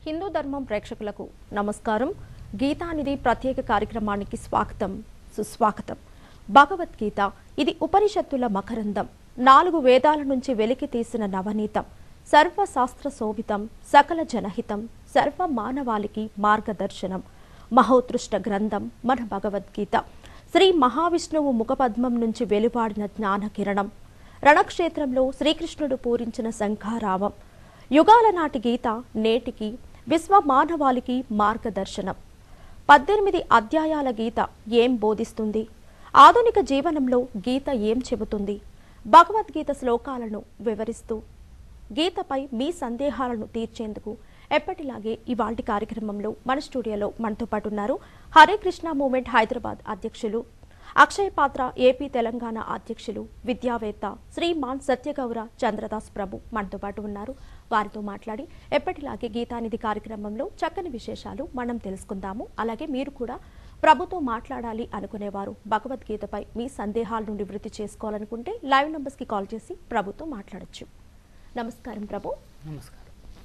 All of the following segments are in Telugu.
హిందూ ధర్మం ప్రేక్షకులకు నమస్కారం గీతానిధి ప్రత్యేక కార్యక్రమానికి స్వాగతం సుస్వాగతం భగవద్గీత ఇది ఉపనిషత్తుల మకరందం నాలుగు వేదాల నుంచి వెలికి తీసిన నవనీతం సర్వశాస్త్ర శోభితం సకల జనహితం సర్వ మానవాళికి మార్గదర్శనం మహోత్కృష్ట గ్రంథం మన భగవద్గీత శ్రీ మహావిష్ణువు ముఖపద్మం నుంచి వెలువాడిన జ్ఞాన కిరణం రణక్షేత్రంలో శ్రీకృష్ణుడు పూరించిన శంఖారావం యుగాల నాటి గీత నేటికి విశ్వ మానవాళికి మార్గదర్శనం పద్దెనిమిది అధ్యాయాల గీత ఏం బోధిస్తుంది ఆధునిక జీవనంలో గీత ఏం చెబుతుంది భగవద్గీత శ్లోకాలను వివరిస్తూ గీతపై మీ సందేహాలను తీర్చేందుకు ఎప్పటిలాగే ఇవాల్టి కార్యక్రమంలో మన స్టూడియోలో మనతో పాటు ఉన్నారు హరే కృష్ణ మూమెంట్ హైదరాబాద్ అధ్యక్షులు అక్షయ పాత్ర ఏపీ తెలంగాణ అధ్యక్షులు విద్యావేత్త శ్రీమాన్ సత్యగౌర చంద్రదాస్ ప్రభు మనతో పాటు ఉన్నారు వారితో మాట్లాడి ఎప్పటిలాగే గీతానిధి కార్యక్రమంలో చక్కని విశేషాలు మనం తెలుసుకుందాము అలాగే మీరు కూడా ప్రభుతో మాట్లాడాలి అనుకునేవారు భగవద్గీతపై మీ సందేహాలను నివృత్తి చేసుకోవాలనుకుంటే లైవ్ నంబర్స్కి కాల్ చేసి ప్రభుతో మాట్లాడొచ్చు నమస్కారం ప్రభు నమస్కారం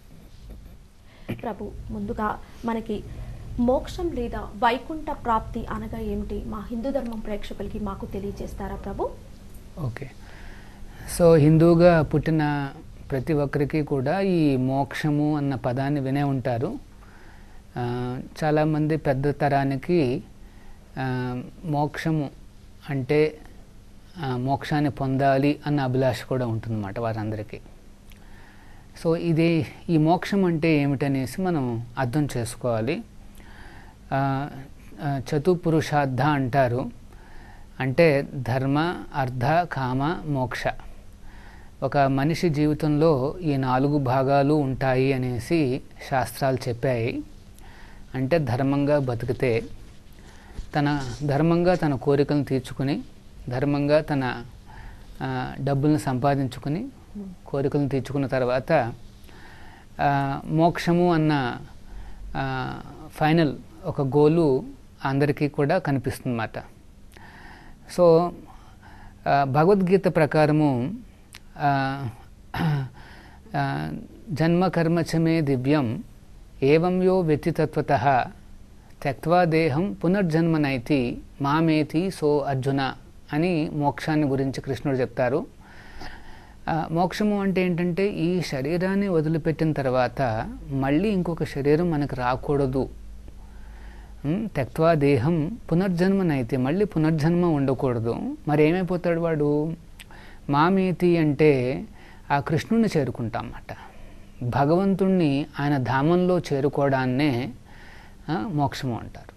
ప్రభు ముందుగా మనకి మోక్షం లేదా వైకుంఠ ప్రాప్తి అనగా ఏమిటి మా హిందూ ధర్మం ప్రేక్షకులకి మాకు తెలియజేస్తారా ప్రభు ఓకే సో హిందూగా పుట్టిన ప్రతి ఒక్కరికి కూడా ఈ మోక్షము అన్న పదాన్ని వినే ఉంటారు ఆ, చాలామంది పెద్ద తరానికి ఆ, మోక్షము అంటే ఆ, మోక్షాన్ని పొందాలి అన్న అభిలాష కూడా ఉంటుందన్నమాట వారందరికీ సో ఇది ఈ మోక్షం అంటే ఏమిటనేసి మనం అర్థం చేసుకోవాలి ఆ, ఆ, చతుపురుషార్థ అంటారు అంటే ధర్మ అర్థ కామ మోక్ష ఒక మనిషి జీవితంలో ఈ నాలుగు భాగాలు ఉంటాయి అనేసి శాస్త్రాలు చెప్పాయి అంటే ధర్మంగా బతికితే తన ధర్మంగా తన కోరికలను తీర్చుకుని ధర్మంగా తన ఆ, డబ్బులను సంపాదించుకుని కోరికలను తీర్చుకున్న తర్వాత ఆ, మోక్షము అన్న ఆ, ఫైనల్ ఒక గోలు అందరికీ కూడా కనిపిస్తుందన్నమాట సో ఆ, భగవద్గీత ప్రకారము ఆ, ఆ, జన్మ కర్మచమే దివ్యం ఏవం యో వ్యతితత్వత త్యక్వా దేహం పునర్జన్మనైతి మామేతి సో అర్జున అని మోక్షాన్ని గురించి కృష్ణుడు చెప్తారు ఆ, మోక్షము అంటే ఏంటంటే ఈ శరీరాన్ని వదిలిపెట్టిన తర్వాత మళ్ళీ ఇంకొక శరీరం మనకు రాకూడదు ఉమ్, త్యక్వా దేహం పునర్జన్మనైతే మళ్ళీ పునర్జన్మ ఉండకూడదు మరి ఏమైపోతాడు వాడు మామేతి అంటే ఆ కృష్ణుణ్ణి చేరుకుంటాం అన్నమాట భగవంతుణ్ణి ఆయన ధామంలో చేరుకోవడాన్నే ఆ, మోక్షము అంటారు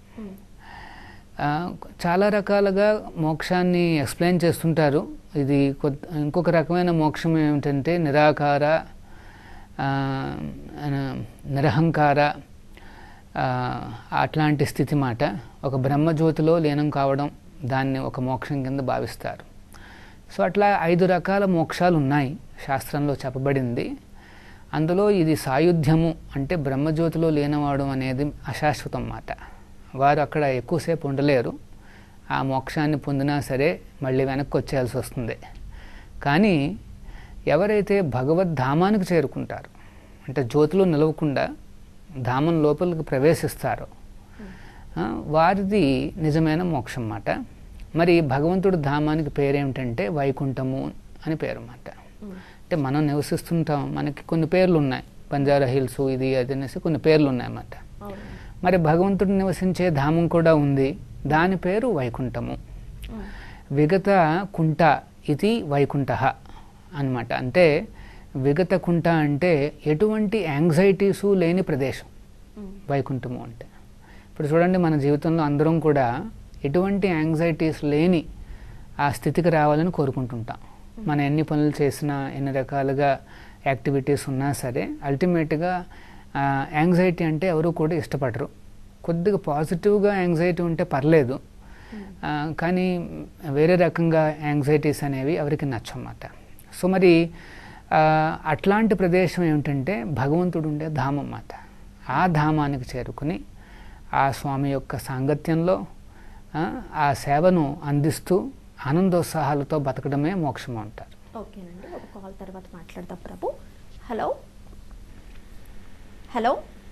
ఆ, చాలా రకాలుగా మోక్షాన్ని ఎక్స్ప్లెయిన్ చేస్తుంటారు ఇది కొత్త ఇంకొక రకమైన మోక్షం ఏమిటంటే నిరాకార ఆ, ఆ, నిరహంకార ఆ, అట్లాంటి స్థితి మాట ఒక బ్రహ్మజ్యోతిలో లీనం కావడం దాన్ని ఒక మోక్షం కింద భావిస్తారు సో అట్లా ఐదు రకాల మోక్షాలు ఉన్నాయి శాస్త్రంలో చెప్పబడింది అందులో ఇది సాయుధ్యము అంటే బ్రహ్మజ్యోతిలో లీనమవడం అనేది అశాశ్వతం మాట వారు అక్కడ ఎక్కువసేపు ఉండలేరు ఆ మోక్షాన్ని పొందినా సరే మళ్ళీ వెనక్కి వచ్చేయాల్సి వస్తుంది కానీ ఎవరైతే భగవద్ధామానికి చేరుకుంటారు అంటే జ్యోతిలో నిలవకుండా ధామం లోపలికి ప్రవేశిస్తారో ఆ, వారిది నిజమైన మోక్షం మాట మరి భగవంతుడి ధామానికి పేరేమిటంటే వైకుంఠము అని పేరు అన్నమాట అంటే మనం నివసిస్తుంటాం మనకి కొన్ని పేర్లు ఉన్నాయి బంజారా హిల్స్ ఇది అది అనేసి కొన్ని పేర్లు ఉన్నాయన్నమాట మరి భగవంతుడు నివసించే ధామం కూడా ఉంది దాని పేరు వైకుంఠము విగత కుంట ఇది వైకుంఠ అన్నమాట అంటే విగత కుంట అంటే ఎటువంటి యాంగ్జైటీసు లేని ప్రదేశం వైకుంఠము అంటే ఇప్పుడు చూడండి మన జీవితంలో అందరం కూడా ఎటువంటి యాంగ్జైటీస్ లేని ఆ స్థితికి రావాలని కోరుకుంటుంటాం మనం ఎన్ని పనులు చేసినా ఎన్ని రకాలుగా యాక్టివిటీస్ ఉన్నా సరే అల్టిమేట్గా యాంగ్జైటీ అంటే ఎవరు కూడా ఇష్టపడరు కొద్దిగా పాజిటివ్గా యాంగ్జైటీ ఉంటే పర్లేదు ఆ, కానీ వేరే రకంగా యాంగ్జైటీస్ అనేవి ఎవరికి నచ్చమాట సో మరి ఆ, అట్లాంటి ప్రదేశం ఏమిటంటే భగవంతుడు ఉండే ధామం అన్నమాట ఆ ధామానికి చేరుకుని ఆ స్వామి యొక్క సాంగత్యంలో ఆ, ఆ సేవను అందిస్తూ ఆనందోత్సాహాలతో బతకడమే మోక్షం అంటారు ఓకేనండి ఒక కాల్ తర్వాత మాట్లాడదాం ప్రభు హలో హలో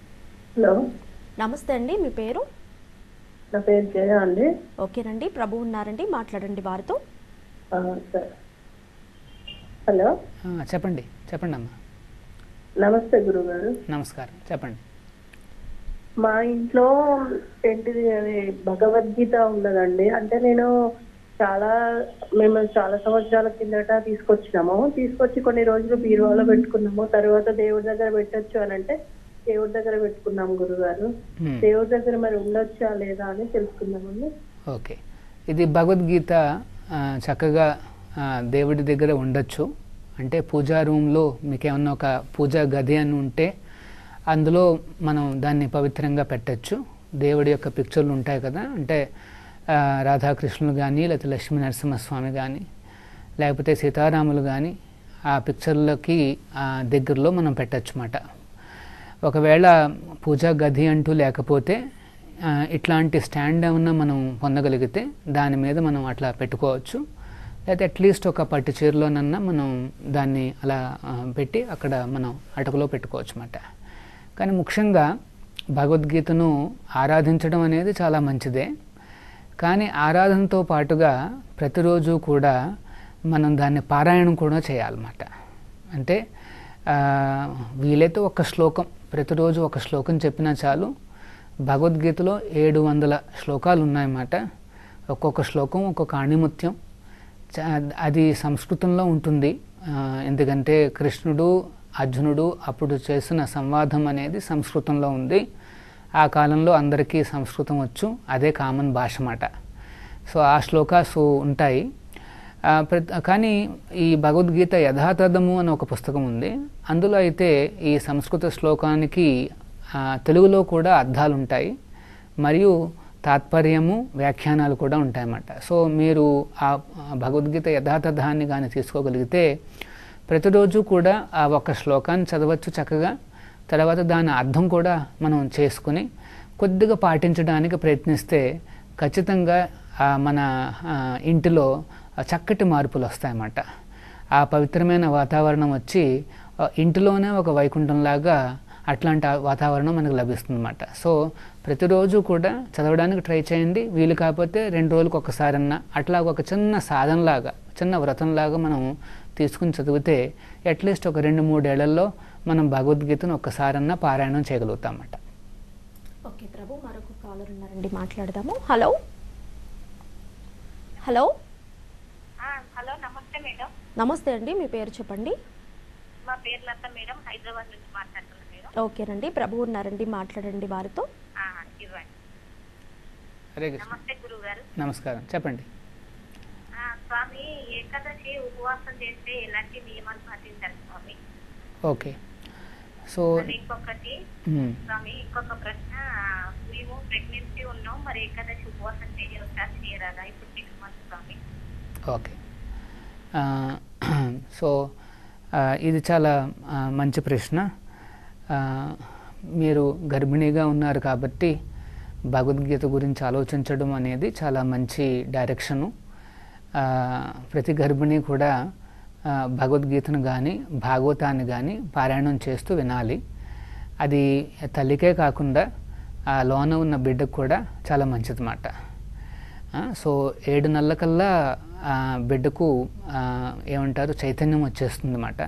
హలో నమస్తే అండి మీ పేరు నా పేరు జయ అండి ఓకేనండి ప్రభు ఉన్నారండి మాట్లాడండి వారితో ఆ, సరే హలో ఆ, చెప్పండి చెప్పండి అమ్మా నమస్తే గురుగారు నమస్కారం చెప్పండి మా ఇంట్లో ఏంటిది అది భగవద్గీత ఉన్నదండి అంటే నేను చాలా మేము చాలా సంవత్సరాల కిందట తీసుకొచ్చినాము తీసుకొచ్చి కొన్ని రోజులు బీరువాలో పెట్టుకున్నాము తర్వాత దేవుడి దగ్గర పెట్టొచ్చు అని అంటే దేవుడి దగ్గర పెట్టుకున్నాం గురుగారు Hmm. దేవుడి దగ్గర మరి ఉండొచ్చా లేదా అని తెలుసుకున్నామండి ఓకే ఇది భగవద్గీత ఆ, చక్కగా ఆ, దేవుడి దగ్గర ఉండొచ్చు అంటే పూజా రూమ్లో మీకు ఏమన్నా ఒక పూజా గది అని ఉంటే అందులో మనం దాన్ని పవిత్రంగా పెట్టచ్చు దేవుడి యొక్క పిక్చర్లు ఉంటాయి కదా అంటే ఆ, రాధాకృష్ణులు కానీ లేకపోతే లక్ష్మీ నరసింహస్వామి కానీ లేకపోతే సీతారాములు కానీ ఆ పిక్చర్లకి ఆ, దగ్గరలో మనం పెట్టచ్చు అన్నమాట ఒకవేళ పూజా గది అంటూ లేకపోతే ఆ, ఇట్లాంటి స్టాండ్ ఏమన్నా మనం పొందగలిగితే దాని మీద మనం అట్లా పెట్టుకోవచ్చు లేకపోతే అట్లీస్ట్ ఒక పట్టు చీరలోనన్నా మనం దాన్ని అలా ఆ, పెట్టి అక్కడ మనం అటకలో పెట్టుకోవచ్చు అన్నమాట కానీ ముఖ్యంగా భగవద్గీతను ఆరాధించడం అనేది చాలా మంచిదే కానీ ఆరాధనతో పాటుగా ప్రతిరోజు కూడా మనం దాన్ని పారాయణం కూడా చేయాలన్నమాట అంటే ఆ, వీలైతే ఒక శ్లోకం ప్రతిరోజు ఒక శ్లోకం చెప్పినా చాలు భగవద్గీతలో ఏడు వందల శ్లోకాలు ఉన్నాయన్నమాట ఒక్కొక్క శ్లోకం ఒక్కొక్క ఆణిముత్యం చ- అది సంస్కృతంలో ఉంటుంది ఆ, ఎందుకంటే కృష్ణుడు అర్జునుడు అప్పుడు చేసిన సంవాదం అనేది సంస్కృతంలో ఉంది ఆ కాలంలో అందరికీ సంస్కృతం వచ్చు అదే కామన్ భాష మాట సో ఆ శ్లోకాసు ఉంటాయి ఆ, ప్రతి కానీ ఈ భగవద్గీత యథాతథము అని ఒక పుస్తకం ఉంది అందులో అయితే ఈ సంస్కృత శ్లోకానికి ఆ, తెలుగులో కూడా అర్థాలు ఉంటాయి మరియు తాత్పర్యము వ్యాఖ్యానాలు కూడా ఉంటాయన్నమాట సో మీరు ఆ ఆ భగవద్గీత యథాతథాన్ని కానీ తీసుకోగలిగితే ప్రతిరోజు కూడా ఆ ఒక్క శ్లోకాన్ని చదవచ్చు చక్కగా తర్వాత దాని అర్థం కూడా మనం చేసుకుని కొద్దిగా పాటించడానికి ప్రయత్నిస్తే ఖచ్చితంగా ఆ మన ఆ, ఇంటిలో చక్కటి మార్పులు వస్తాయన్నమాట ఆ పవిత్రమైన వాతావరణం వచ్చి ఆ, ఇంటిలోనే ఒక వైకుంఠంలాగా అట్లాంటి ఆ వాతావరణం మనకు లభిస్తుందన్నమాట సో ప్రతిరోజు కూడా చదవడానికి ట్రై చేయండి వీలు కాకపోతే రెండు రోజులకు ఒకసారన్నా అట్లా ఒక చిన్న సాధనలాగా చిన్న వ్రతంలాగా మనం తీసుకుని చదివితే అట్లీస్ట్ ఒక రెండు మూడేళ్లలో మనం భగవద్గీతను ఒక్కసారన్నా పారాయణం చేయగలుగుతామన్నమాట ఓకే ప్రభు మరొక కాలర్ ఉన్నారండి మాట్లాడదాము హలో హలో ఆ, హలో నమస్తే మేడం నమస్తే అండి మీ పేరు చెప్పండి మా పేరు లత మేడం హైదరాబాద్ నుంచి మాట్లాడుతున్నాను మేడం ఓకేనండి ప్రభు ఉన్నారండి మాట్లాడండి వారితో ఆ, ఇవ్వండి హరే కృష్ణ నమస్తే గురువు గారు నమస్కారం చెప్పండి స్వామి ఏకాదశి ఉపవాసం చేస్తే ఎలాంటి నియమాలు పాటించాలి స్వామి ఓకే సో మరి ఇంకొకటి మ్, స్వామి ఇంకొక ప్రశ్న మేము ప్రెగ్నెన్సీ ఉన్నాం మరి ఏకాదశి ఉపవాసం చేయవచ్చా చేయరాదా ఇప్పుడు సిక్స్ మంత్స్ స్వామి ఓకే ఆ, సో ఆ, ఇది చాలా ఆ, మంచి ప్రశ్న ఆ, మీరు గర్భిణీగా ఉన్నారు కాబట్టి భగవద్గీత గురించి ఆలోచించడం అనేది చాలా మంచి డైరెక్షను ఆ, ప్రతి గర్భిణి కూడా ఆ, భగవద్గీతను కానీ భాగవతాన్ని కానీ పారాయణం చేస్తూ వినాలి అది తల్లికే కాకుండా ఆ లోన ఉన్న బిడ్డకు కూడా చాలా మంచిదన్నమాట ఆ, సో ఏడు నెలల కల్లా ఆ, బిడ్డకు ఆ, ఏమంటారు చైతన్యం వచ్చేస్తుంది అన్నమాట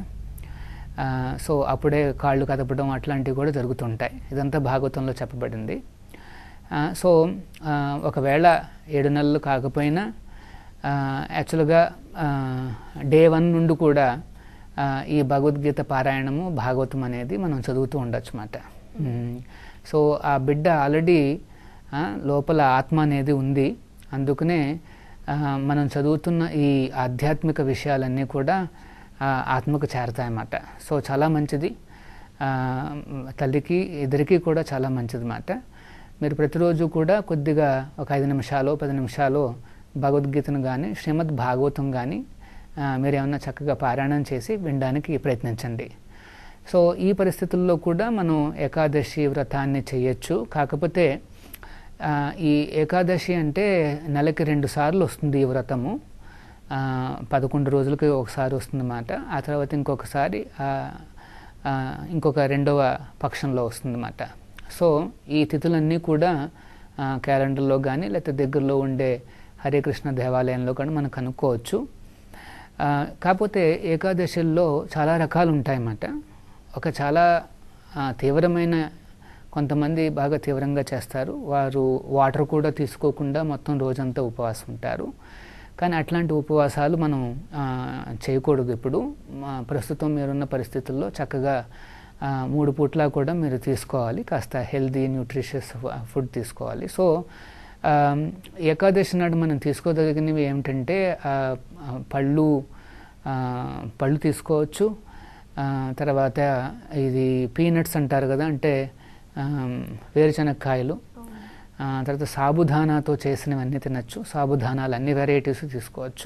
సో అప్పుడే కాళ్ళు కదపడం అట్లాంటివి కూడా జరుగుతుంటాయి ఇదంతా భాగవతంలో చెప్పబడింది ఆ, సో ఆ, ఒకవేళ ఏడు నెలలు కాకపోయినా యాక్చువల్గా డే వన్ నుండి కూడా ఆ, ఈ భగవద్గీత పారాయణము భాగవతం అనేది మనం చదువుతూ ఉండొచ్చు అన్నమాట సో ఆ బిడ్డ ఆల్రెడీ లోపల ఆత్మ అనేది ఉంది అందుకనే ఆ, మనం చదువుతున్న ఈ ఆధ్యాత్మిక విషయాలన్నీ కూడా ఆ, ఆత్మకు చేరతాయన్నమాట సో చాలా మంచిది ఆ, తల్లికి ఇద్దరికీ కూడా చాలా మంచిది మాట మీరు ప్రతిరోజు కూడా కొద్దిగా ఒక ఐదు నిమిషాలు పది నిమిషాలు భగవద్గీతను కానీ శ్రీమద్ భాగవతం కానీ మీరు ఏమన్నా చక్కగా పారాయణం చేసి వినడానికి ప్రయత్నించండి సో ఈ పరిస్థితుల్లో కూడా మనం ఏకాదశి వ్రతాన్ని చేయొచ్చు కాకపోతే ఆ, ఈ ఏకాదశి అంటే నెలకి రెండు సార్లు వస్తుంది ఈ వ్రతము ఆ, పదకొండు రోజులకి ఒకసారి వస్తుందన్నమాట ఆ తర్వాత ఇంకొకసారి ఆ, ఆ, ఇంకొక రెండవ పక్షంలో వస్తుందన్నమాట సో ఈ తిథులన్నీ కూడా ఆ, క్యాలెండర్లో కానీ లేకపోతే దగ్గరలో ఉండే హరే కృష్ణ దేవాలయంలో కానీ మనం కనుక్కోవచ్చు ఆ, కాకపోతే ఏకాదశుల్లో చాలా రకాలు ఉంటాయన్నమాట ఒక చాలా ఆ, తీవ్రమైన కొంతమంది బాగా తీవ్రంగా చేస్తారు వారు వాటర్ కూడా తీసుకోకుండా మొత్తం రోజంతా ఉపవాసం ఉంటారు కానీ అట్లాంటి ఉపవాసాలు మనం ఆ, చేయకూడదు ఇప్పుడు మా ప్రస్తుతం మీరున్న పరిస్థితుల్లో చక్కగా ఆ, మూడు పూట్ల కూడా మీరు తీసుకోవాలి కాస్త హెల్దీ న్యూట్రిషియస్ ఫుడ్ తీసుకోవాలి సో ఆ, ఏకాదశి నాడు మనం తీసుకోదగినవి ఏమిటంటే ఆ, ఆ, పళ్ళు ఆ, పళ్ళు తీసుకోవచ్చు ఆ, తర్వాత ఇది పీనట్స్ అంటారు కదా అంటే ఆ, వేరుశనగకాయలు ఆ, తర్వాత సాబుదానాతో చేసినవన్నీ తినచ్చు సాబుదానాలు అన్ని వెరైటీస్ తీసుకోవచ్చు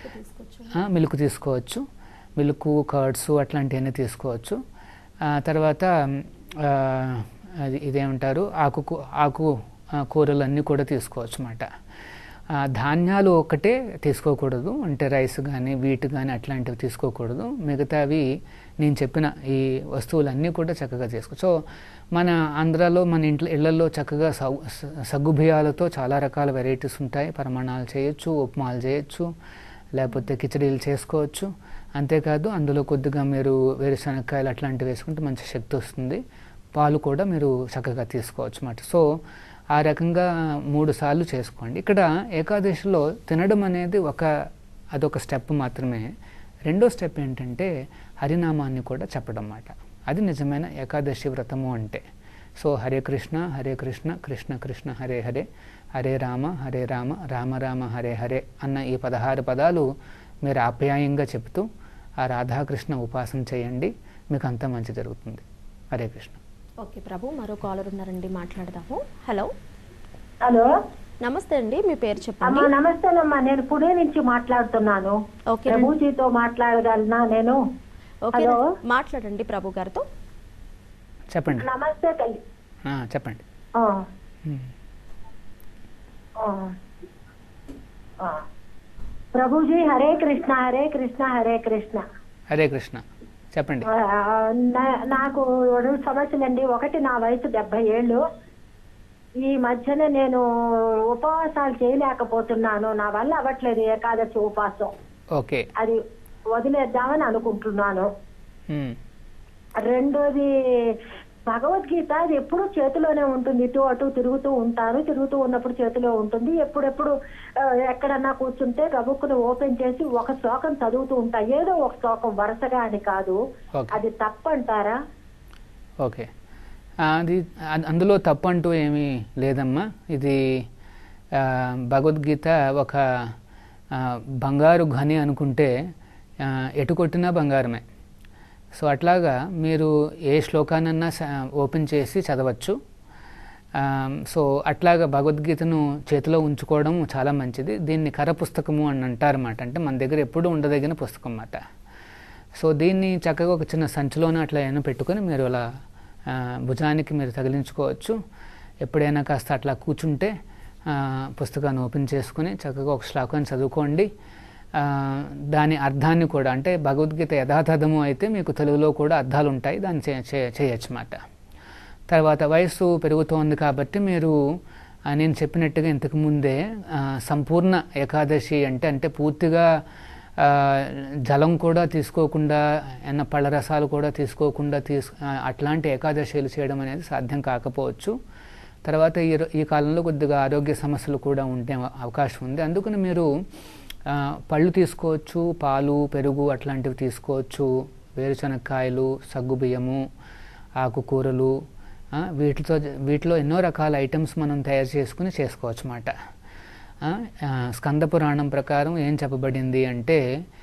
ఆ, మిల్క్ తీసుకోవచ్చు మిల్క్ కర్డ్స్ అట్లాంటివన్నీ తీసుకోవచ్చు ఆ, తర్వాత ఆ, అది ఇదేమంటారు ఆకు కూ- ఆకు ఆ, కూరలు అన్నీ కూడా తీసుకోవచ్చు అన్నమాట ఆ, ధాన్యాలు ఒక్కటే తీసుకోకూడదు అంటే రైస్ కానీ వీట్ కానీ అట్లాంటివి తీసుకోకూడదు మిగతావి నేను చెప్పిన ఈ వస్తువులన్నీ కూడా చక్కగా తీసుకో సో మన ఆంధ్రాలో మన ఇంట్లో ఇళ్లలో చక్కగా సౌ స- సగ్గు బియ్యాలతో చాలా రకాల వెరైటీస్ ఉంటాయి పరమాణాలు చేయొచ్చు ఉప్మాలు చేయొచ్చు లేకపోతే కిచడీలు చేసుకోవచ్చు అంతేకాదు అందులో కొద్దిగా మీరు వేరుశనగకాయలు అట్లాంటివి వేసుకుంటే మంచి శక్తి వస్తుంది పాలు కూడా మీరు చక్కగా తీసుకోవచ్చు అన్నమాట సో ఆ రకంగా మూడు సార్లు చేసుకోండి ఇక్కడ ఏకాదశిలో తినడం అనేది ఒక అదొక స్టెప్ మాత్రమే రెండో స్టెప్ ఏంటంటే హరినామాన్ని కూడా చెప్పడం అన్నమాట అది నిజమైన ఏకాదశి వ్రతము అంటే సో హరే కృష్ణ హరే కృష్ణ కృష్ణ కృష్ణ హరే హరే హరే రామ హరే రామ రామ రామ హరే హరే అన్న ఈ పదహారు పదాలు మీరు ఆప్యాయంగా చెప్తూ ఆ రాధాకృష్ణ ఉపాసన చేయండి మీకు అంతా మంచి జరుగుతుంది హరే కృష్ణ ఓకే ప్రభు మరో కాలర్ ఉన్నారండి మాట్లాడదాము హలో హలో నమస్తే అండి మీ పేరు చెప్పండి అమ్మా నమస్తేనమ్మా నేను పుणे నుంచి మాట్లాడుతున్నాను ఓకే ప్రభుజీతో మాట్లాడగలనా నేను ఓకే హలో. మాట్లాడండి ప్రభు గారితో చెప్పండి నమస్తే తల్లి ఆ, చెప్పండి ఆ, ఉమ్. ఆ, ఆ. ప్రభుజీ హరే కృష్ణ హరే కృష్ణ హరే కృష్ణ హరే కృష్ణ చెప్పండి ఆ, నా- నాకు రెండు సమస్యలు అండి ఒకటి నా వయసు డెబ్బై ఏళ్ళు ఈ మధ్యన నేను ఉపవాసాలు చేయలేకపోతున్నాను నా వల్ల అవ్వట్లేదు ఏకాదశి ఉపవాసం ఓకే అది వదిలేద్దామని అనుకుంటున్నాను ఉమ్. రెండోది భగవద్గీత అది ఎప్పుడు చేతిలోనే ఉంటుంది ఇటు అటు తిరుగుతూ ఉంటారు తిరుగుతూ ఉన్నప్పుడు చేతిలో ఉంటుంది ఎప్పుడెప్పుడు ఆ, ఎక్కడన్నా కూర్చుంటే గబుక్కును ఓపెన్ చేసి ఒక శ్లోకం చదువుతూ ఉంటా ఏదో ఒక శ్లోకం వరుసగా అని కాదు ఓకే అది తప్పంటారా ఓకే ఆ, అది అ- అందులో తప్పు అంటూ ఏమీ లేదమ్మా ఇది ఆ, భగవద్గీత ఒక ఆ, బంగారు ఘని అనుకుంటే ఆ, ఎటు కొట్టినా బంగారమే సో అట్లాగా మీరు ఏ శ్లోకానన్నా స- ఓపెన్ చేసి చదవచ్చు ఆ, సో అట్లాగా భగవద్గీతను చేతిలో ఉంచుకోవడం చాలా మంచిది దీన్ని కర పుస్తకము అని అంటారన్నమాట అంటే మన దగ్గర ఎప్పుడూ ఉండదగిన పుస్తకం అన్నమాట సో దీన్ని చక్కగా ఒక చిన్న సంచిలోనే అట్లా ఏమైనా పెట్టుకొని మీరు అలా ఆ, భుజానికి మీరు తగిలించుకోవచ్చు ఎప్పుడైనా కాస్త అట్లా కూర్చుంటే ఆ, పుస్తకాన్ని ఓపెన్ చేసుకుని చక్కగా ఒక శ్లోకాన్ని చదువుకోండి ఆ, దాని అర్థాన్ని కూడా అంటే భగవద్గీత యథాతథము అయితే మీకు తెలుగులో కూడా అర్థాలు ఉంటాయి దాన్ని చే చే- చేయొచ్చు అన్నమాట తర్వాత వయస్సు పెరుగుతోంది కాబట్టి మీరు ఆ, నేను చెప్పినట్టుగా ఇంతకు ముందే ఆ, సంపూర్ణ ఏకాదశి అంటే అంటే పూర్తిగా ఆ, జలం కూడా తీసుకోకుండా ఎన్న పళ్ళ రసాలు కూడా తీసుకోకుండా తీసు ఆ, అట్లాంటి ఏకాదశిలు చేయడం అనేది సాధ్యం కాకపోవచ్చు తర్వాత ఈ రో- ఈ కాలంలో కొద్దిగా ఆరోగ్య సమస్యలు కూడా ఉండే అవ- అవకాశం ఉంది అందుకని మీరు ఆ, పళ్ళు తీసుకోవచ్చు పాలు పెరుగు అట్లాంటివి తీసుకోవచ్చు వేరుశనగకాయలు సగ్గుబియ్యము ఆకుకూరలు ఆ, వీటితో జ- వీటిలో ఎన్నో రకాల ఐటమ్స్ మనం తయారు చేసుకుని చేసుకోవచ్చు అన్నమాట ఆ, ఆ, స్కంద పురాణం ప్రకారం ఏం చెప్పబడింది అంటే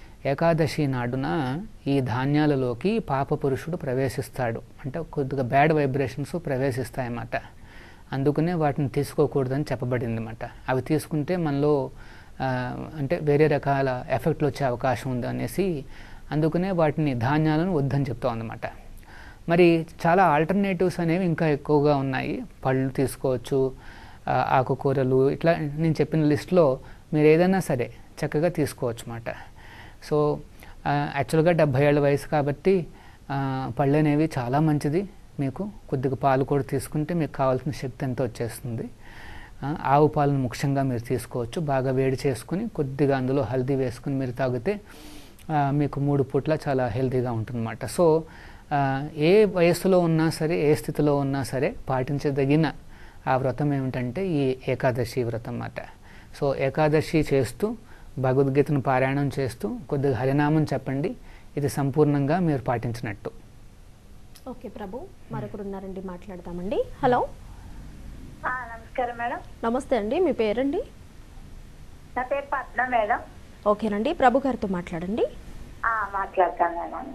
ఏకాదశి నాడున ఈ ధాన్యాలలోకి పాప పురుషుడు ప్రవేశిస్తాడు అంటే కొద్దిగా బ్యాడ్ వైబ్రేషన్స్ ప్రవేశిస్తాయన్నమాట అందుకనే వాటిని తీసుకోకూడదని చెప్పబడింది అన్నమాట అవి తీసుకుంటే మనలో ఆ, అంటే వేరే రకాల ఎఫెక్ట్లు వచ్చే అవకాశం ఉంది అనేసి అందుకనే వాటిని ధాన్యాలను వద్దని చెప్తా ఉందన్నమాట మరి చాలా ఆల్టర్నేటివ్స్ అనేవి ఇంకా ఎక్కువగా ఉన్నాయి పళ్ళు తీసుకోవచ్చు ఆ, ఆకుకూరలు ఇట్లా నేను చెప్పిన లిస్ట్లో మీరు ఏదైనా సరే చక్కగా తీసుకోవచ్చు అన్నమాట సో యాక్చువల్గా డెబ్భై ఏళ్ళ వయసు కాబట్టి ఆ, పళ్ళు అనేవి చాలా మంచిది మీకు కొద్దిగా పాలు కూడా తీసుకుంటే మీకు కావాల్సిన శక్తి అంతా వచ్చేస్తుంది ఆ, ఆవు పాలను ముఖ్యంగా మీరు తీసుకోవచ్చు బాగా వేడి చేసుకుని కొద్దిగా అందులో హల్దీ వేసుకుని మీరు తాగితే ఆ, మీకు మూడు పూట్ల చాలా హెల్తీగా ఉంటుందన్నమాట సో ఆ, ఏ వయస్సులో ఉన్నా సరే ఏ స్థితిలో ఉన్నా సరే పాటించదగిన ఆ వ్రతం ఏమిటంటే ఈ ఏకాదశి వ్రతం అన్నమాట సో ఏకాదశి చేస్తూ భగవద్గీతను పారాయణం చేస్తూ కొద్దిగా హరినామం చెప్పండి ఇది సంపూర్ణంగా మీరు పాటించినట్టు ఓకే ప్రభు మరొకరు ఉన్నారండి మాట్లాడదామండి హలో ఆ, నమస్కారం మేడం నమస్తే అండి మీ పేరండి నా పేరు పద్మ మేడం ఓకేనండి ప్రభు గారితో మాట్లాడండి ఆ, మాట్లాడతాను మేడం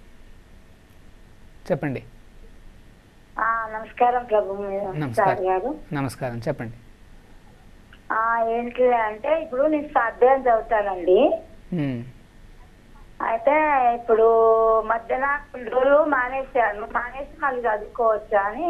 చెప్పండి ఆ, నమస్కారం ప్రభు సార్ నమస్కారం గారు నమస్కారం చెప్పండి ఆ, ఏంటి అంటే ఇప్పుడు నేను స్వాధ్యాయం చదువుతానండి మ్మ్. అయితే ఇప్పుడు మధ్యన కొన్ని రోజులు మానేశాను మానేసి మళ్ళీ చదువుకోవచ్చా అని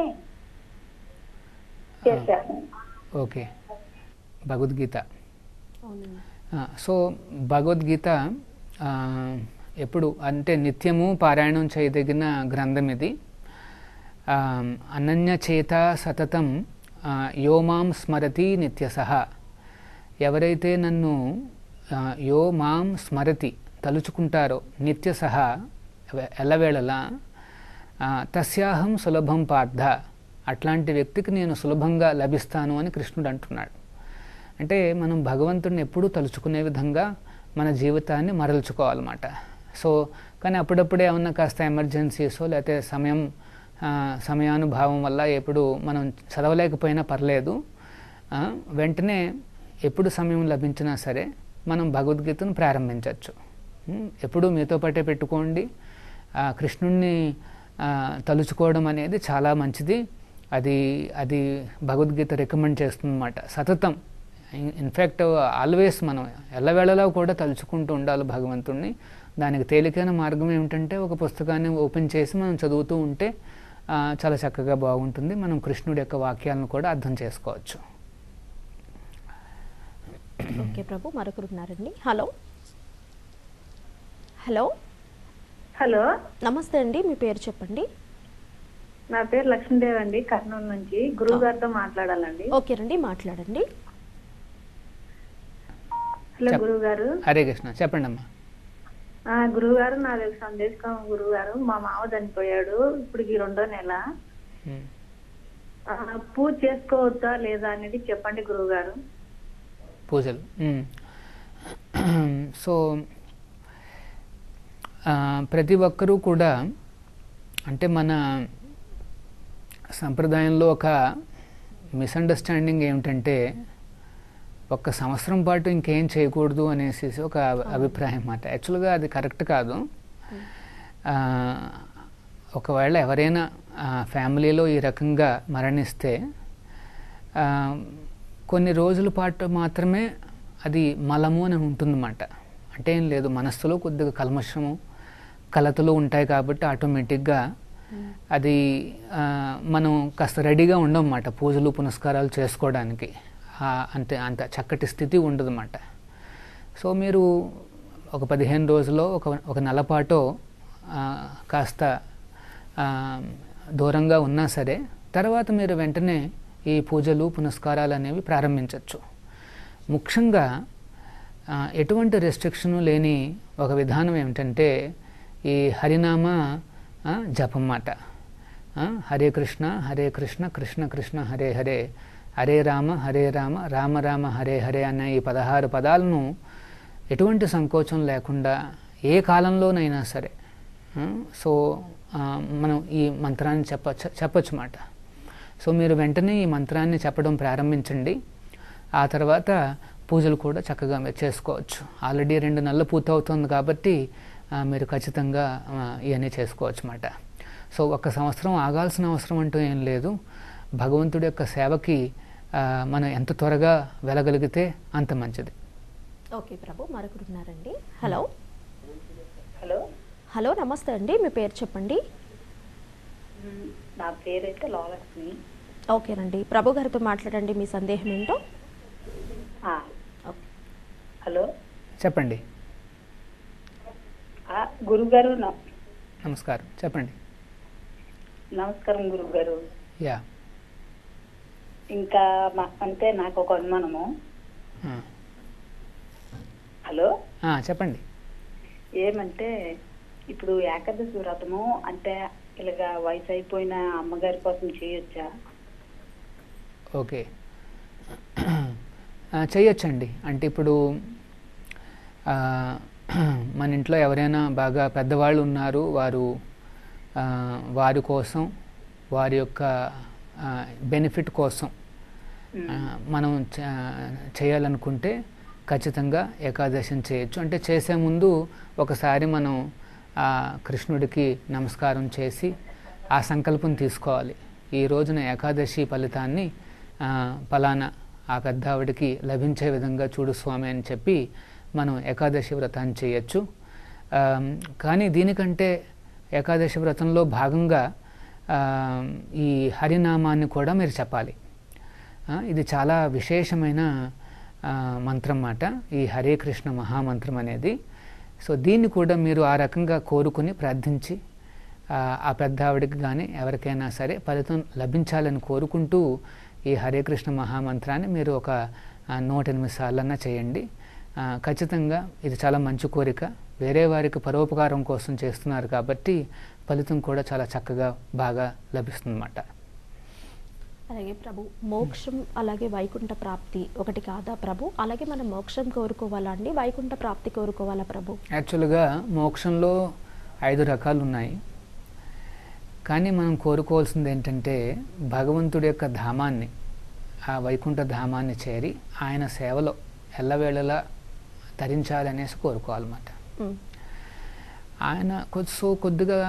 చేశాను ఓకే భగవద్గీత అవునండి ఆ, సో భగవద్గీత ఆ, ఎప్పుడు అంటే నిత్యము పారాయణం చేయదగిన గ్రంథం ఇది ఆ, అనన్య చేత సతతం ఆ, యో మాం స్మరతి నిత్యసహ ఎవరైతే నన్ను ఆ, యో మాం స్మరతి తలుచుకుంటారో నిత్యసహ ఎవ- ఎల్లవేళలా ఆ, తస్యాహం సులభం పార్థ అట్లాంటి వ్యక్తికి నేను సులభంగా లభిస్తాను అని కృష్ణుడు అంటున్నాడు అంటే మనం భగవంతుడిని ఎప్పుడూ తలుచుకునే విధంగా మన జీవితాన్ని మరల్చుకోవాలన్నమాట సో కానీ అప్పుడప్పుడే ఏమన్నా కాస్త ఎమర్జెన్సీసో లేకపోతే సమయం ఆ, సమయానుభావం వల్ల ఎప్పుడు మనం చదవలేకపోయినా పర్లేదు ఆ, వెంటనే ఎప్పుడు సమయం లభించినా సరే మనం భగవద్గీతను ప్రారంభించవచ్చు ఉమ్, ఎప్పుడూ మీతో పాటే పెట్టుకోండి ఆ, కృష్ణుణ్ణి ఆ, తలుచుకోవడం అనేది చాలా మంచిది అది అది భగవద్గీత రికమెండ్ చేస్తుందన్నమాట సతతం ఇన్ఫ్యాక్ట్ ఆల్వేస్ మనం ఎల్లవేళలా కూడా తలుచుకుంటూ ఉండాలి భగవంతుణ్ణి దానికి తేలికైన మార్గం ఏమిటంటే ఒక పుస్తకాన్ని ఓపెన్ చేసి మనం చదువుతూ ఉంటే ఆ, చాలా చక్కగా బాగుంటుంది మనం కృష్ణుడి యొక్క వాక్యాలను కూడా అర్థం చేసుకోవచ్చు ఓకే ప్రభు మరొకరు ఉన్నారండి హలో హలో హలో నమస్తే అండి మీ పేరు చెప్పండి నా పేరు లక్ష్మీదేవి అండి కర్నూలు నుంచి గురువు గారితో మాట్లాడాలండి ఓకేనండి మాట్లాడండి హలో చెప్. గురువు గారు హరే కృష్ణ చెప్పండి అమ్మా ఆ గురువు గారు నాది ఒక సందేశం గురువు గారు మా మామ చనిపోయాడు ఇప్పుడు ఈ రెండో నెల ఉమ్. ఆ, పూజ చేసుకోవచ్చా లేదా అనేది చెప్పండి గురువు గారు పూజలు మ్మ్. సో ఆ, ప్రతి ఒక్కరూ కూడా అంటే మన సంప్రదాయంలో ఒక మిస్అండర్స్టాండింగ్ ఏమిటంటే ఒక్క సంవత్సరం పాటు ఇంకేం చేయకూడదు అనేసి ఒక అభి- అభిప్రాయం అన్నమాట యాక్చువల్గా అది కరెక్ట్ కాదు ఆ, ఒకవేళ ఎవరైనా ఆ, ఫ్యామిలీలో ఈ రకంగా మరణిస్తే ఆ, కొన్ని రోజుల పాటు మాత్రమే అది మలము అని ఉంటుందన్నమాట అంటే ఏం లేదు మనస్సులో కొద్దిగా కల్మషము కలతలు ఉంటాయి కాబట్టి ఆటోమేటిక్గా అది ఆ, మనం కాస్త రెడీగా ఉండమన్నమాట పూజలు పునస్కారాలు చేసుకోవడానికి ఆ, అంతే అంత చక్కటి స్థితి ఉండదన్నమాట సో మీరు ఒక పదిహేను రోజుల్లో ఒక ఒక నెల పాటు ఆ, కాస్త ఆ, దూరంగా ఉన్నా సరే తర్వాత మీరు వెంటనే ఈ పూజలు పునస్కారాలు అనేవి ప్రారంభించవచ్చు ముఖ్యంగా ఆ, ఎటువంటి రెస్ట్రిక్షను లేని ఒక విధానం ఏమిటంటే ఈ హరినామ ఆ, జపం మాట ఆ, హరే కృష్ణ హరే కృష్ణ కృష్ణ కృష్ణ హరే హరే హరే రామ హరే రామ రామ రామ హరే హరే అనే ఈ పదహారు పదాలను ఎటువంటి సంకోచం లేకుండా ఏ కాలంలోనైనా సరే ఆ, సో ఆ, మనం ఈ మంత్రాన్ని చెప్పచ్చు చెప్పచ్చు మాట సో మీరు వెంటనే ఈ మంత్రాన్ని చెప్పడం ప్రారంభించండి ఆ తర్వాత పూజలు కూడా చక్కగా మీరు చేసుకోవచ్చు ఆల్రెడీ రెండు నెలలు పూర్తవుతుంది కాబట్టి ఆ, మీరు ఖచ్చితంగా ఆ, ఇవన్నీ చేసుకోవచ్చు అన్నమాట సో ఒక సంవత్సరం ఆగాల్సిన అవసరం అంటూ ఏం లేదు భగవంతుడి యొక్క సేవకి ఆ, మనం ఎంత త్వరగా వెళ్ళగలిగితే అంత మంచిది ఓకే ప్రభు మరొకరు ఉన్నారండి హలో హలో హలో నమస్తే అండి మీ పేరు చెప్పండి మ్, నా పేరైతే లోలక్ష్మి ఓకేనండి ప్రభు గారితో మాట్లాడండి మీ సందేహం ఏంటో ఆ, ఓకే హలో చెప్పండి ఆ, గురుగారు నా- నమస్కారం చెప్పండి నమస్కారం గురువు గారు యా ఇంకా మా- అంటే నాకు ఒక అనుమానము ఆ. హలో ఆ, చెప్పండి ఏమంటే ఇప్పుడు ఏకాదశి వ్రతము అంటే ఇలాగా వయసు అయిపోయిన అమ్మగారి కోసం చేయొచ్చా ఓకే ఆ, చేయొచ్చండి అంటే ఇప్పుడు ఆ, మన ఇంట్లో ఎవరైనా బాగా పెద్దవాళ్ళు ఉన్నారు వారు ఆ, వారి కోసం వారి యొక్క బెనిఫిట్ కోసం ఆ, మనం చ- చేయాలనుకుంటే ఖచ్చితంగా ఏకాదశిని చేయొచ్చు అంటే చేసే ముందు ఒకసారి మనం ఆ కృష్ణుడికి నమస్కారం చేసి ఆ సంకల్పం తీసుకోవాలి ఈ రోజున ఏకాదశి ఫలితాన్ని ఆ, ఫలానా ఆ పెద్ద ఆవిడకి లభించే విధంగా చూడు స్వామి అని చెప్పి మనం ఏకాదశి వ్రతాన్ని చేయొచ్చు ఆ, కానీ దీనికంటే ఏకాదశి వ్రతంలో భాగంగా ఆ, ఈ హరినామాన్ని కూడా మీరు చెప్పాలి ఆ, ఇది చాలా విశేషమైన ఆ, మంత్రం మాట ఈ హరే కృష్ణ మహామంత్రం అనేది సో దీన్ని కూడా మీరు ఆ రకంగా కోరుకుని ప్రార్థించి ఆ, ఆ పెద్ద ఆవిడకి కానీ ఎవరికైనా సరే ఫలితం లభించాలని కోరుకుంటూ ఈ హరే కృష్ణ మహామంత్రాన్ని మీరు ఒక ఆ, నూట ఎనిమిది సార్లన్నా చేయండి ఆ, ఖచ్చితంగా ఇది చాలా మంచి కోరిక వేరే వారికి పరోపకారం కోసం చేస్తున్నారు కాబట్టి ఫలితం కూడా చాలా చక్కగా బాగా లభిస్తుందన్నమాట అలాగే ప్రభు మోక్షం అలాగే వైకుంఠ ప్రాప్తి ఒకటి కాదా ప్రభు అలాగే మనం మోక్షం కోరుకోవాలా అండి వైకుంఠ ప్రాప్తి కోరుకోవాలా ప్రభు యాక్చువల్గా మోక్షంలో ఐదు రకాలు ఉన్నాయి కానీ మనం కోరుకోవాల్సింది ఏంటంటే భగవంతుడి యొక్క ధామాన్ని ఆ వైకుంఠ ధామాన్ని చేరి ఆయన సేవలో ఎల్లవేళలా తరించాలనేసి కోరుకోవాలన్నమాట ఉమ్, ఆయన కొద్ది సో కొద్దిగా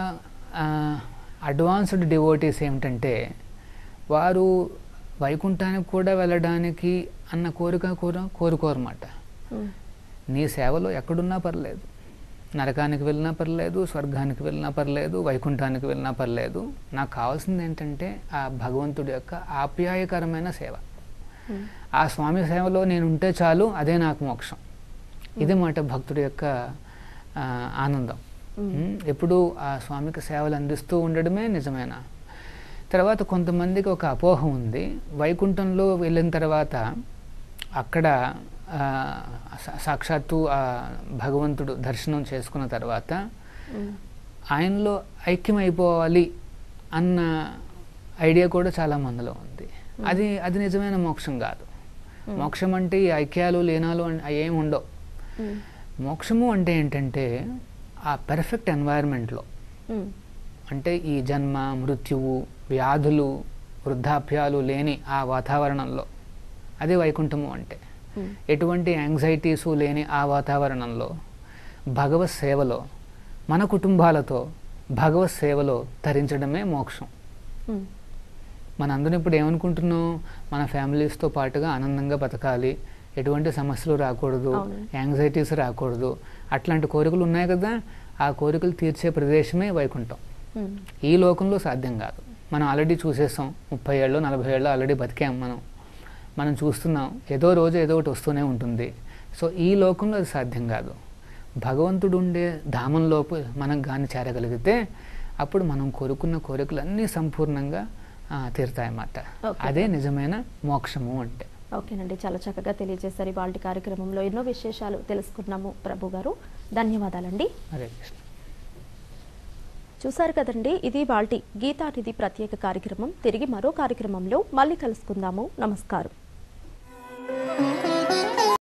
అడ్వాన్స్డ్ డివోటీస్ ఏమిటంటే వారు వైకుంఠానికి కూడా వెళ్ళడానికి అన్న కోరిక కోర కోరుకోరన్నమాట ఉమ్, నీ సేవలో ఎక్కడున్నా పర్లేదు నరకానికి వెళ్ళినా పర్లేదు స్వర్గానికి వెళ్ళినా పర్లేదు వైకుంఠానికి వెళ్ళినా పర్లేదు నాకు కావాల్సింది ఏంటంటే ఆ భగవంతుడి యొక్క ఆప్యాయకరమైన సేవ ఉమ్, ఆ స్వామి సేవలో నేను ఉంటే చాలు అదే నాకు మోక్షం ఇది మాట భక్తుడి యొక్క ఆ, ఆనందం ఉమ్, ఎప్పుడూ ఆ స్వామికి సేవలు అందిస్తూ ఉండడమే నిజమైన తర్వాత కొంతమందికి ఒక అపోహ ఉంది వైకుంఠంలో వెళ్ళిన తర్వాత అక్కడ ఆ, సా- సాక్షాత్తు ఆ భగవంతుడు దర్శనం చేసుకున్న తర్వాత ఉమ్, ఆయనలో ఐక్యమైపోవాలి అన్న ఐడియా కూడా చాలా మందిలో ఉంది అది అది నిజమైన మోక్షం కాదు మోక్షం అంటే ఈ ఐక్యాలు లీనాలు అన్- అవి ఏమి ఉండవు ఉమ్, మోక్షము అంటే ఏంటంటే ఆ పెర్ఫెక్ట్ ఎన్వైర్న్మెంట్లో ఉమ్, అంటే ఈ జన్మ మృత్యువు వ్యాధులు వృద్ధాప్యాలు లేని ఆ వాతావరణంలో అదే వైకుంఠము అంటే ఉమ్, ఎటువంటి యాంగ్జైటీసు లేని ఆ వాతావరణంలో భగవత్ సేవలో మన కుటుంబాలతో భగవత్ సేవలో తరించడమే మోక్షం ఉమ్, మనందరం ఇప్పుడు ఏమనుకుంటున్నాం మన ఫ్యామిలీస్తో పాటుగా ఆనందంగా బతకాలి ఎటువంటి సమస్యలు రాకూడదు అవును. యాంగ్జైటీస్ రాకూడదు అట్లాంటి కోరికలు ఉన్నాయి కదా ఆ కోరికలు తీర్చే ప్రదేశమే వైకుంఠం ఉమ్, ఈ లోకంలో సాధ్యం కాదు మనం ఆల్రెడీ చూసేసాం ముప్పై ఏళ్ళు నలభై ఏళ్ళు ఆల్రెడీ బతికాం మనం మనం చూస్తున్నాం ఏదో రోజు ఏదో ఒకటి వస్తూనే ఉంటుంది సో ఈ లోకంలో అది సాధ్యం కాదు భగవంతుడు ఉండే ధామంలోపు మనం గాని చేరగలిగితే అప్పుడు మనం కోరుకున్న కోరికలన్నీ సంపూర్ణంగా ఆ, తీరుతాయన్నమాట Okay. అదే నిజమైన మోక్షము అంటే ఓకేనండి చాలా చక్కగా తెలియజేశారు ఇవాళ కార్యక్రమంలో ఎన్నో విశేషాలు తెలుసుకున్నాము ప్రభు గారు ధన్యవాదాలండి హరే కృష్ణ చూశారు కదండి ఇది వాల్టి గీతానిధి ప్రత్యేక కార్యక్రమం తిరిగి మరో కార్యక్రమంలో మళ్ళీ కలుసుకుందాము నమస్కారం